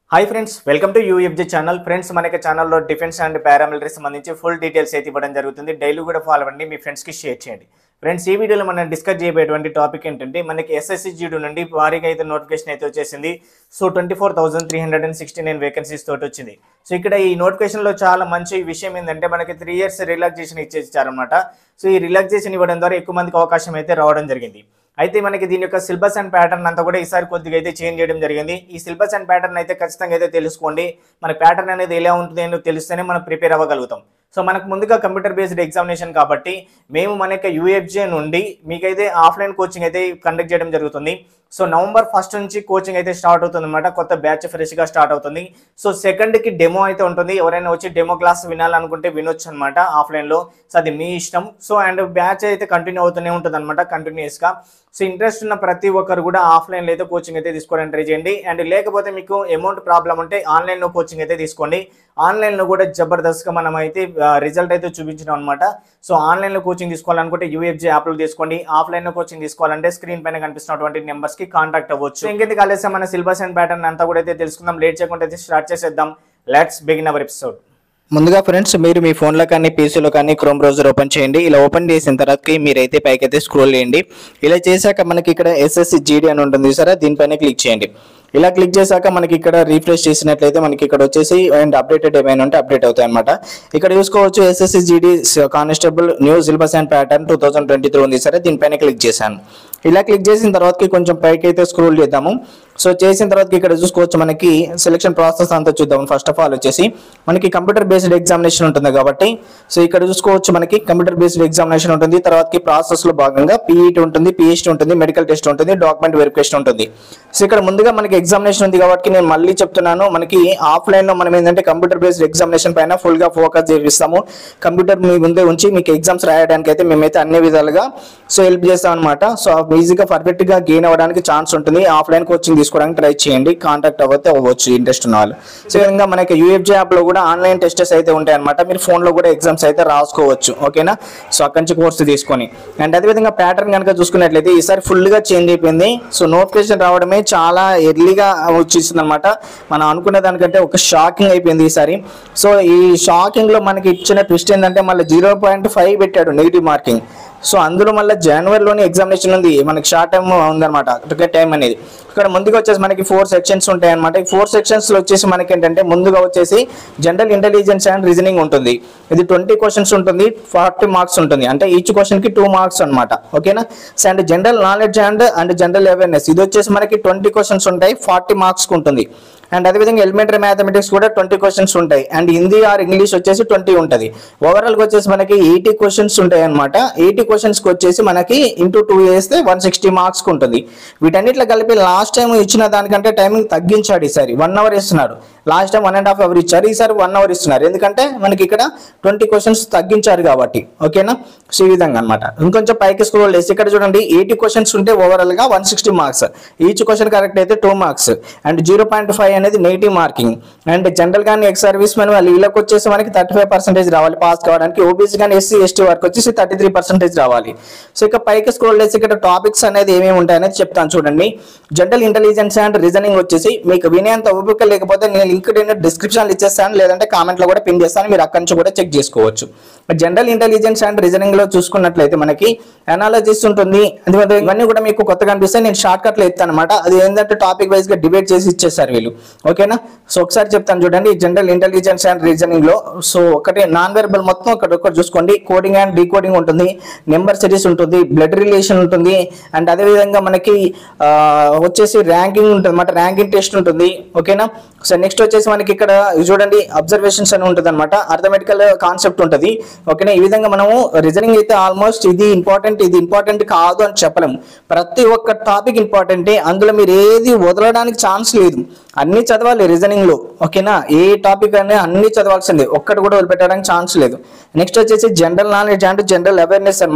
hi friends welcome to UFJ channel friends మనకి ఛానల్లో defence and paramilitary సంబంధించి full details అయితే ఇవ్వడం జరుగుతుంది డైలీ కూడా ఫాలో అవ్వండి మీ ఫ్రెండ్స్కి షేర్ చేయండి ఫ్రెండ్స్ ఈ వీడియోలో మనం డిస్కస్ చేయబోయేటువంటి టాపిక్ ఏంటంటే మనకి ఎస్ఎస్సి జీడీ నుండి వారికి అయితే నోటిఫికేషన్ అయితే వచ్చేసింది so twenty four thousand three hundred and sixty nine vacancies తోటి వచ్చింది సో ఇక్కడ ఈ నోటిఫికేషన్లో చాలా మంచి విషయం ఏంటంటే మనకి త్రీ ఇయర్స్ రిలాక్సేషన్ ఇచ్చేసారనమాట సో ఈ రిలాక్సేషన్ ఇవ్వడం ద్వారా ఎక్కువ మందికి అవకాశం అయితే రావడం జరిగింది అయితే మనకి దీని యొక్క సిలబస్ అండ్ ప్యాటర్న్ అంతా కూడా ఈసారి కొద్దిగా అయితే చేంజ్ చేయడం జరిగింది ఈ సిలబస్ అండ్ ప్యాటర్న్ అయితే ఖచ్చితంగా అయితే తెలుసుకోండి మన ప్యాటర్న్ అనేది ఎలా ఉంటుంది అని తెలిస్తేనే మనం ప్రిపేర్ అవ్వగలుగుతాం సో మనకు ముందుగా కంప్యూటర్ బేస్డ్ ఎగ్జామినేషన్ కాబట్టి మేము మన యొక్క యూఎఫ్జే నుండి మీకైతే ఆఫ్లైన్ కోచింగ్ అయితే కండక్ట్ చేయడం జరుగుతుంది సో నవంబర్ ఫస్ట్ నుంచి కోచింగ్ అయితే స్టార్ట్ అవుతుంది అనమాట కొత్త బ్యాచ్ ఫ్రెష్గా స్టార్ట్ అవుతుంది సో సెకండ్కి డెమో అయితే ఉంటుంది ఎవరైనా వచ్చి డెమో క్లాస్ వినాలనుకుంటే వినొచ్చు అనమాట ఆఫ్లైన్లో సో అది మీ ఇష్టం సో అండ్ బ్యాచ్ అయితే కంటిన్యూ అవుతూనే ఉంటుంది అనమాట కంటిన్యూస్గా సో ఇంట్రెస్ట్ ఉన్న ప్రతి ఒక్కరు కూడా ఆఫ్లైన్లో అయితే కోచింగ్ అయితే తీసుకోవడానికి ట్రై చేయండి అండ్ లేకపోతే మీకు అమౌంట్ ప్రాబ్లం ఉంటే ఆన్లైన్లో కోచింగ్ అయితే తీసుకోండి ఆన్లైన్లో కూడా జబర్దస్త్గా మనం అయితే రిజల్ట్ అయితే చూపించినాం అనమాట సో ఆన్లైన్లో కోచింగ్ తీసుకోవాలనుకుంటే యూఎఫ్జే యాప్లో తీసుకోండి ఆఫ్లైన్లో కోచింగ్ తీసుకోవాలంటే స్క్రీన్ పైన కనిపిస్తున్నటువంటి నెంబర్స్కి కాంటాక్ట్ అవ్వచ్చు ఇంకెందుకు ఆలస్యం మన సిలబస్ అండ్ ప్యాటర్న్ అంతా కూడా అయితే తెలుసుకుందాం లేట్ చేయకుండా అయితే స్టార్ట్ చేసేద్దాం లెట్స్ బిగిన్ అవర్ ఎపిసోడ్ ముందుగా ఫ్రెండ్స్ మీరు మీ ఫోన్లో కానీ పీసీలో కానీ క్రోమ్ బ్రౌజర్ ఓపెన్ చేయండి ఇలా ఓపెన్ చేసిన తర్వాతకి మీరైతే పైకైతే స్క్రోల్ చేయండి ఇలా చేశాక మనకి ఇక్కడ ఎస్ఎస్సి జీడీ అని ఉంటుంది సరే దీనిపైన క్లిక్ చేయండి ఇలా క్లిక్ చేశాక మనకి ఇక్కడ రీఫ్రెష్ చేసినట్లయితే మనకి ఇక్కడ వచ్చేసి అండ్ అప్డేటెడ్ ఏమైనా ఉంటే అప్డేట్ అవుతాయి అనమాట ఇక్కడ చూసుకోవచ్చు SSC GD constable new syllabus and pattern two thousand twenty three ఉంది సరే దీనిపైన క్లిక్ చేశాను ఇలా క్లిక్ చేసిన తర్వాతకి కొంచెం పైకి అయితే స్క్రోల్ చేద్దాము సో చేసిన తర్వాత ఇక్కడ చూసుకోవచ్చు మనకి సెలక్షన్ ప్రాసెస్ అంతా చూద్దాం ఫస్ట్ ఆఫ్ ఆల్ వచ్చేసి మనకి కంప్యూటర్ బేస్డ్ ఎగ్జామినేషన్ ఉంటుంది కాబట్టి సో ఇక్కడ చూసుకోవచ్చు మనకి కంప్యూటర్ బేస్డ్ ఎగ్జామినేషన్ ఉంటుంది తర్వాతకి ప్రాసెస్ లో భాగంగా పీఈటీ ఉంటుంది పిహెచ్టీ ఉంటుంది మెడికల్ టెస్ట్ ఉంటుంది డాక్యుమెంట్ వెరిఫికేషన్ ఉంటుంది సో ఇక్కడ ముందుగా మనకి ఎగ్జామినేషన్ ఉంది కాబట్టి నేను మళ్ళీ చెప్తున్నాను మనకి ఆఫ్లైన్ లో మనం ఏంటంటే కంప్యూటర్ బేస్డ్ ఎగ్జామినేషన్ పైన ఫుల్ గా ఫోకస్ చేపిస్తాము కంప్యూటర్ మీ ముందే ఉంచి మీకు ఎగ్జామ్స్ రాయడానికి అయితే మేమైతే అన్ని విధాలుగా సో హెల్ప్ చేస్తాం అనమాట సో ఈజీగా పర్ఫెక్ట్ గా గెయిన్ అవ్వడానికి ఛాన్స్ ఉంటుంది ఆఫ్లైన్ కోచింగ్ తీసుకోవడానికి ట్రై చేయండి కాంటాక్ట్ అవ్వతే అవ్వచ్చు ఇంట్రెస్ట్ ఉన్న వాళ్ళు సో ఈ విధంగా మనకి యూఎఫ్జే యాప్ లో కూడా ఆన్లైన్ టెస్టెస్ అయితే ఉంటాయి అనమాట మీరు ఫోన్ లో కూడా ఎగ్జామ్స్ అయితే రాసుకోవచ్చు ఓకేనా సో అక్కడి నుంచి కోర్స్ తీసుకొని అండ్ అదేవిధంగా ప్యాటర్న్ కనుక చూసుకున్నట్లయితే ఈసారి ఫుల్ గా చేంజ్ అయిపోయింది సో నోటిఫికేషన్ రావడమే చాలా ఎర్లీగా వచ్చేసింది అనమాట మనం అనుకునే దానికంటే ఒక షాకింగ్ అయిపోయింది ఈసారి సో ఈ షాకింగ్ లో మనకి ఇచ్చిన ట్విస్ట్ ఏంటంటే మళ్ళీ జీరో పాయింట్ ఫైవ్ పెట్టాడు నెగిటివ్ మార్కింగ్ సో అందులో మళ్ళీ జనవరిలోనే ఎగ్జామినేషన్ ఉంది మనకి షార్ట్ టైం ఉందన్నమాట టికెట్ టైం అనేది ఇక్కడ ముందుగా వచ్చేసి మనకి ఫోర్ సెక్షన్స్ ఉంటాయి అనమాట ఈ ఫోర్ సెక్షన్స్ లో వచ్చేసి మనకి ఏంటంటే ముందుగా వచ్చేసి జనరల్ ఇంటెలిజెన్స్ అండ్ రీజనింగ్ ఉంటుంది ఇది ట్వంటీ క్వశ్చన్స్ ఉంటుంది ఫార్టీ మార్క్స్ ఉంటుంది అంటే ఈచ్ క్వశ్చన్ కి టూ మార్క్స్ అనమాట ఓకేనా and general knowledge and and general awareness ఇది వచ్చేసి మనకి ట్వంటీ క్వశ్చన్స్ ఉంటాయి ఫార్టీ మార్క్స్ ఉంటుంది అండ్ అదేవిధంగా ఎలిమెంటరీ మ్యాథమెటిక్స్ కూడా ట్వంటీ క్వశ్చన్స్ ఉంటాయి అండ్ హిందీ ఆర్ ఇంగ్లీష్ వచ్చేసి ట్వంటీ ఉంటుంది ఓవరాల్ గా వచ్చేసి మనకి ఎయిటీ క్వశ్చన్స్ ఉంటాయి అనమాట ఎయిటీ క్వశ్చన్స్ కి వచ్చేసి మనకి ఇంటూ టూ వేస్తే వన్ సిక్స్టీ మార్క్స్ ఉంటుంది వీటన్నిటిలో కలిపి లాస్ట్ టైం ఇచ్చిన దానికంటే టైమింగ్ తగ్గించాడు ఈసారి వన్ అవర్ ఇస్తున్నాడు last time one and half hour ఇచ్చారు ఈసారి వన్ అవర్ ఇస్తున్నారు ఎందుకంటే మనకి ఇక్కడ ట్వంటీ క్వశ్చన్స్ తగ్గించారు కాబట్టి ఓకేనా సో ఈ విధంగా అనమాట ఇంకొంచెం పైకి స్క్రోల్ చేసి ఇక్కడ చూడండి ఎయిటీ క్వశ్చన్స్ ఉంటే ఓవరాల్ గా one sixty marks each question correct అయితే two marks and zero point five అనేది నెగిటివ్ మార్కింగ్ అండ్ జనరల్ కానీ ఎక్స్ సర్వీస్ మెన్ వాళ్ళు వీళ్ళకి వచ్చేసి మనకి థర్టీ ఫైవ్ పర్సెంటేజ్ రావాలి పాస్ కావడానికి ఓబీసీ కానీ ఎస్సీ ఎస్టీ వరకు వచ్చేసి థర్టీ త్రీ పర్సెంటేజ్ రావాలి సో ఇక పైకి స్క్రోల్ చేసి ఇక్కడ టాపిక్స్ అనేది ఏమేమి ఉంటాయనేది చెప్తాను చూడండి జనరల్ ఇంటెలిజెన్స్ అండ్ రీజనింగ్ వచ్చేసి మీకు వినేంత ఓపిక లేకపోతే నేను లింక్ డిస్క్రిప్షన్ ఇచ్చేస్తాను లేదంటే కామెంట్ లో కూడా పిన్ చేస్తాను మీరు అక్కడి నుంచి కూడా చెక్ చేసుకోవచ్చు జనరల్ ఇంటెలిజెన్స్ అండ్ రీజనింగ్ లో చూసుకున్నట్లయితే మనకి అనాలజిస్ ఉంటుంది అందువల్ల ఇవన్నీ కూడా మీకు కొత్తగా అనిపిస్తే నేను షార్ట్ కట్ లో ఇస్తాను అనమాట అది ఏంటంటే టాపిక్ వైజ్ గా డిబేట్ చేసి ఇచ్చేసారు వీళ్ళు ఓకేనా సో ఒకసారి చెప్తాను చూడండి జనరల్ ఇంటెలిజెన్స్ అండ్ రీజనింగ్ లో సో ఒకటి నాన్ వెర్బల్ మొత్తం ఒకటి ఒకటి చూసుకోండి కోడింగ్ అండ్ డీకోడింగ్ ఉంటుంది నెంబర్ సిరీస్ ఉంటుంది బ్లడ్ రిలేషన్ ఉంటుంది అండ్ అదే విధంగా మనకి ఆ, వచ్చేసి ర్యాంకింగ్ ఉంటుంది అనమాట ర్యాంకింగ్ టెస్ట్ ఉంటుంది ఓకేనా సో నెక్స్ట్ వచ్చేసి మనకి ఇక్కడ ఇది చూడండి అబ్జర్వేషన్స్ అని ఉంటుంది అనమాట అర్థమెటికల్ కాన్సెప్ట్ ఉంటుంది ఓకేనా ఈ విధంగా మనము రీజనింగ్ అయితే ఆల్మోస్ట్ ఇది ఇంపార్టెంట్ ఇది ఇంపార్టెంట్ కాదు అని చెప్పలేము ప్రతి ఒక్క టాపిక్ ఇంపార్టెంటే అందులో మీరు ఏది వదలడానికి ఛాన్స్ లేదు అన్ని చదవాలి రీజనింగ్ లో ఓకేనా ఏ టాపిక్ అయినా అన్ని చదవాల్సిందే ఒక్కటి కూడా వదిలిపెట్టడానికి ఛాన్స్ లేదు నెక్స్ట్ వచ్చేసి general knowledge and general awareness అనమాట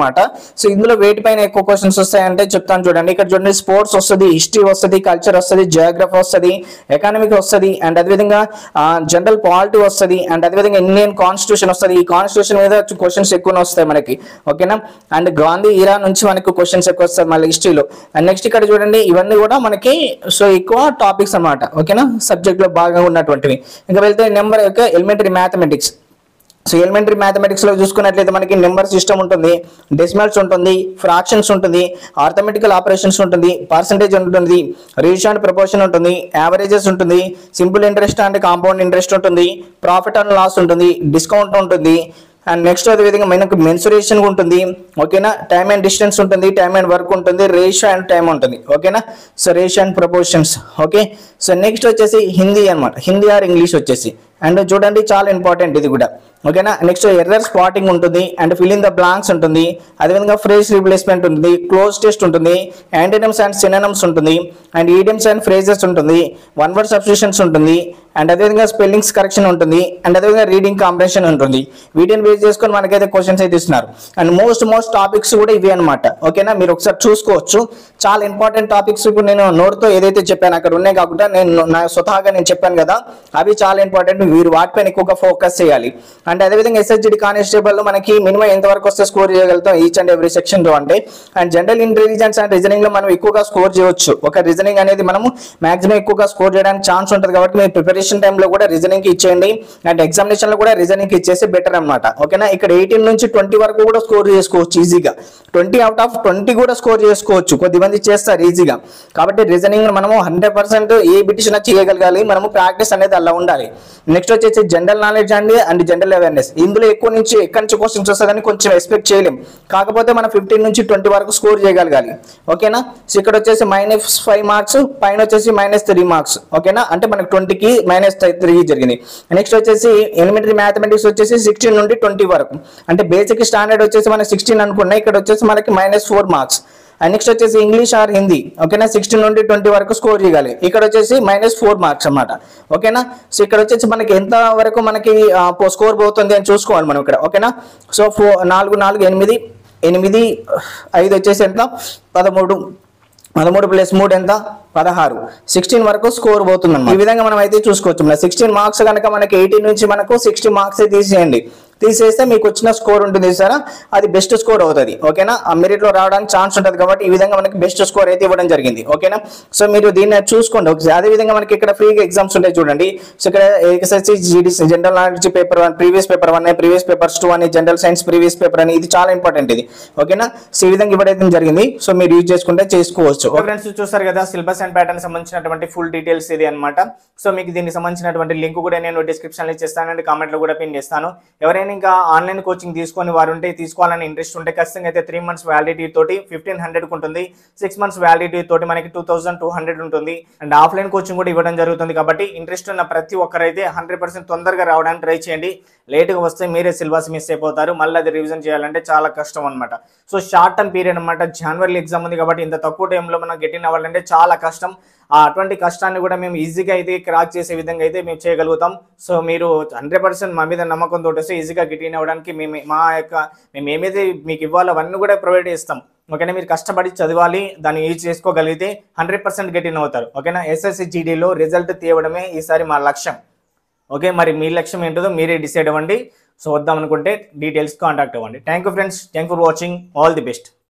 అనమాట సో ఇందులో వేటి పైన ఎక్కువ క్వశ్చన్స్ వస్తాయంటే చెప్తాను చూడండి ఇక్కడ చూడండి స్పోర్ట్స్ వస్తుంది హిస్టరీ వస్తుంది కల్చర్ వస్తుంది జియోగ్రఫీ వస్తుంది ఎకానమిక్ వస్తుంది అండ్ అదేవిధంగా జనరల్ పాలిటీ వస్తుంది అండ్ అదేవిధంగా ఇండియన్ కాన్స్టిట్యూషన్ వస్తుంది ఈ కాన్స్టిట్యూషన్ మీద క్వశ్చన్స్ ఎక్కువ వస్తాయి మనకి ఓకేనా అండ్ గాంధీ ఇరా నుంచి మనకు క్వశ్చన్స్ ఎక్కువ వస్తాయి మళ్ళీ హిస్టరీలో అండ్ నెక్స్ట్ ఇక్కడ చూడండి ఇవన్నీ కూడా మనకి సో ఎక్కువ టాపిక్స్ అన్నమాట ఓకేనా సబ్జెక్ట్ లో బాగా ఉన్నటువంటివి ఇంకా వెళ్తే నెంబర్ యొక్క elementary mathematics so elementary mathematics లో చూసుకున్నట్లయితే మనకి నెంబర్ సిస్టమ్ ఉంటుంది డెసిమల్స్ ఉంటుంది ఫ్రాక్షన్స్ ఉంటుంది ఆర్థమెటికల్ ఆపరేషన్స్ ఉంటుంది పర్సంటేజ్ ఉంటుంది రేషియో అండ్ ప్రపోర్షన్ ఉంటుంది యావరేజెస్ ఉంటుంది simple interest and compound interest ఉంటుంది ప్రాఫిట్ అండ్ లాస్ ఉంటుంది డిస్కౌంట్ ఉంటుంది అండ్ నెక్స్ట్ అదే విధంగా మనకు మెన్సురేషన్ ఉంటుంది ఓకేనా టైమ్ అండ్ డిస్టెన్స్ ఉంటుంది టైమ్ అండ్ వర్క్ ఉంటుంది రేషియో అండ్ టైం ఉంటుంది ఓకేనా so ratio and proportions okay so next వచ్చేసి హిందీ అన్నమాట హిందీ ఆర్ ఇంగ్లీష్ వచ్చేసి అండ్ చూడండి చాలా ఇంపార్టెంట్ ఇది కూడా ఓకేనా నెక్స్ట్ ఎర్రర్ స్పాటింగ్ ఉంటుంది and fill in the blanks ఉంటుంది అదేవిధంగా ఫ్రేజ్ రీప్లేస్మెంట్ ఉంటుంది క్లోజ్ టెస్ట్ ఉంటుంది యాంటీనమ్స్ అండ్ సిననమ్స్ ఉంటుంది అండ్ ఈడియమ్స్ అండ్ ఫ్రేజెస్ ఉంటుంది వన్ వర్డ్ సబ్స్టిట్యూషన్స్ ఉంటుంది అండ్ అదేవిధంగా స్పెల్లింగ్స్ కరెక్షన్ ఉంటుంది అండ్ అదేవిధంగా రీడింగ్ కాంప్రెషన్ ఉంటుంది వీటిని బేస్ చేసుకొని మనకైతే క్వశ్చన్స్ అయితే ఇస్తున్నారు అండ్ మోస్ట్ మోస్ట్ టాపిక్స్ కూడా ఇవి అనమాట ఓకేనా మీరు ఒకసారి చూసుకోవచ్చు చాలా ఇంపార్టెంట్ టాపిక్స్ ఇప్పుడు నేను నోట్తో ఏదైతే చెప్పాను అక్కడ ఉన్నాయి కాకుండా నేను నా స్వతహాగా నేను చెప్పాను కదా అవి చాలా ఇంపార్టెంట్ వీరు వాటిపైన ఎక్కువగా ఫోకస్ చేయాలి అండ్ అదేవిధంగా ఎస్ఎస్జిడి కానిస్టేబుల్ లో మనకి మినిమం ఎంత వరకు వస్తే స్కోర్ చేయగలుగుతాం ఈచ్ అండ్ ఎవ్రీ సెక్షన్ లో అంటే and general intelligence and reasoning లో మనం ఎక్కువగా స్కోర్ చేయవచ్చు ఒక రీజనింగ్ అనేది మనము మాక్సిమం ఎక్కువగా స్కోర్ చేయడానికి ఛాన్స్ ఉంటుంది కాబట్టి మీరు ప్రిపరేషన్ టైంలో కూడా రీజనింగ్ కి ఇచ్చేయండి అండ్ ఎగ్జామినేషన్ లో కూడా రీజనింగ్ కి ఇచ్చేసి బెటర్ అన్నమాట ఓకేనా ఇక్కడ ఎయిటీన్ నుంచి ట్వంటీ వరకు కూడా స్కోర్ చేసుకోవచ్చు ఈజీగా ట్వంటీ అవుట్ ఆఫ్ ట్వంటీ కూడా స్కోర్ చేసుకోవచ్చు కొద్దిమంది చేస్తారు ఈజీగా కాబట్టి రీజనింగ్ మనము హండ్రెడ్ పర్సెంట్ ఏ బిటిషన్ చేయగలగాలి మనము ప్రాక్టీస్ అనేది అలా ఉండాలి నెక్స్ట్ వచ్చేసి జనరల్ నాలెడ్జ్ అండి అండ్ జనరల్ అవేర్నెస్ ఇందులో ఎక్కువ నుంచి ఎక్కడి నుంచి క్వశ్చన్స్ వస్తుందని కొంచెం ఎక్స్పెక్ట్ చేయలేం కాకపోతే మనం ఫిఫ్టీన్ నుంచి ట్వంటీ వరకు స్కోర్ చేయగలగాలి ఓకేనా సో ఇక్కడ వచ్చేసి మైనస్ ఫైవ్ మార్క్స్ పైన వచ్చేసి మైనస్ త్రీ మార్క్స్ ఓకేనా అంటే మనకి ట్వంటీకి మైనస్ త్రీ జరిగింది నెక్స్ట్ వచ్చేసి ఎలిమెంటరీ మ్యాథమెటిక్స్ వచ్చేసి సిక్స్టీన్ నుండి ట్వంటీ వరకు అంటే బేసిక్ స్టాండర్డ్ వచ్చేసి మనకి సిక్స్టీన్ అనుకున్నాయి ఇక్కడ వచ్చేసి మనకి minus four marks and next వచ్చేసి ఇంగ్లీష్ ఆర్ హిందీ ఓకేనా సిక్స్టీన్ నుండి ట్వంటీ వరకు స్కోర్ చేయాలి ఇక్కడ వచ్చేసి మైనస్ ఫోర్ మార్క్స్ అన్నమాట ఓకేనా సో ఇక్కడ వచ్చేసి మనకి ఎంత వరకు మనకి స్కోర్ పోతుంది అని చూసుకోవాలి మనం ఇక్కడ ఓకేనా సో ఫో నాలుగు నాలుగు ఎనిమిది ఎనిమిది ఐదు వచ్చేసి ఎంత పదమూడు పదమూడు ప్లస్ మూడు ఎంత పదహారు సిక్స్టీన్ వరకు స్కోర్ పోతుంది ఈ విధంగా మనం అయితే చూసుకోవచ్చు సిక్స్టీన్ మార్క్స్ కనుక మనకి ఎయిటీన్ నుంచి మనకు సిక్స్టీ మార్క్స్ తీసేయండి తీసేస్తే మీకు వచ్చిన స్కోర్ ఉంటుంది సార్ అది బెస్ట్ స్కోర్ అవుతుంది ఓకేనా ఆ మెరిట్ లో రావడానికి ఛాన్స్ ఉంటుంది కాబట్టి ఈ విధంగా మనకి బెస్ట్ స్కోర్ అయితే ఇవ్వడం జరిగింది ఓకేనా సో మీరు దీన్ని చూసుకోండి ఒకసారి అదే విధంగా మనకి ఇక్కడ ఫ్రీగా ఎగ్జామ్స్ ఉంటాయి చూడండి సో ఇక్కడ SSC GDC general knowledge paper one previous paper one previous papers two అని జనరల్ సైన్స్ ప్రీవియస్ పేపర్ అని ఇది చాలా ఇంపార్టెంట్ ఇది ఓకేనా సో ఈ విధంగా ఇవ్వడం జరిగింది సో మీరు యూజ్ చేసుకుంటే చేసుకోవచ్చు ఫ్రెండ్స్ చూసారు కదా సిలబస్ అండ్ ప్యాటర్న్ సంబంధించినటువంటి ఫుల్ డీటెయిల్స్ ఇది అన్నమాట సో మీకు దీనికి సంబంధించినటువంటి లింక్ కూడా నేను డిస్క్రిప్షన్ లో ఇచ్చేస్తాను అండ్ కామెంట్ లో కూడా పిన్ చేస్తాను ఎవరైనా ఇంకా ఆన్లైన్ కోచింగ్ తీసుకొని వారు ఉంటే తీసుకోవాలని ఇంట్రెస్ట్ ఉంటే ఖచ్చితంగా అయితే త్రీ మంత్స్ వ్యాలిడిటీ తోటి ఫిఫ్టీన్ హండ్రెడ్ ఉంటుంది సిక్స్ మంత్స్ వ్యాలిడిటీ తోటి మనకి టూ థౌసండ్ టూ హండ్రెడ్ ఉంటుంది అండ్ ఆఫ్లైన్ కోచింగ్ కూడా ఇవ్వడం జరుగుతుంది కాబట్టి ఇంట్రెస్ట్ ఉన్న ప్రతి ఒక్కరైతే హండ్రెడ్ పర్సెంట్ తొందరగా రావడానికి ట్రై చేయండి లేట్గా వస్తే మీరే సిలబస్ మిస్ అయిపోతారు మళ్ళీ అది రివిజన్ చేయాలంటే చాలా కష్టం అనమాట సో షార్ట్ టర్మ్ పీరియడ్ అనమాట జనవరి ఎగ్జామ్ ఉంది కాబట్టి ఇంత తక్కువ టైంలో మనం గెటిన్ అవ్వాలంటే చాలా కష్టం ఆ అటువంటి కష్టాన్ని కూడా మేము ఈజీగా అయితే క్రాక్ చేసే విధంగా అయితే మేము చేయగలుగుతాం సో మీరు హండ్రెడ్ పర్సెంట్ మా మీద నమ్మకంతో వస్తే ఈజీగా గెటిన్ అవ్వడానికి మేము మా యొక్క మేము ఏమైతే మీకు ఇవ్వాలో అవన్నీ కూడా ప్రొవైడ్ చేస్తాం ఓకేనా మీరు కష్టపడి చదవాలి దాన్ని యూజ్ చేసుకోగలిగితే హండ్రెడ్ పర్సెంట్ గెటిన్ అవుతారు ఓకేనా ఎస్ఎస్సి జీడీలో రిజల్ట్ తీయడమే ఈసారి మా లక్ష్యం ఓకే మరి మీ లక్ష్యం ఏంటో మీరే డిసైడ్ అవ్వండి సో వద్దాం అనుకుంటే డీటెయిల్స్ కాంటాక్ట్ అవ్వండి thank you friends thank for watching all the best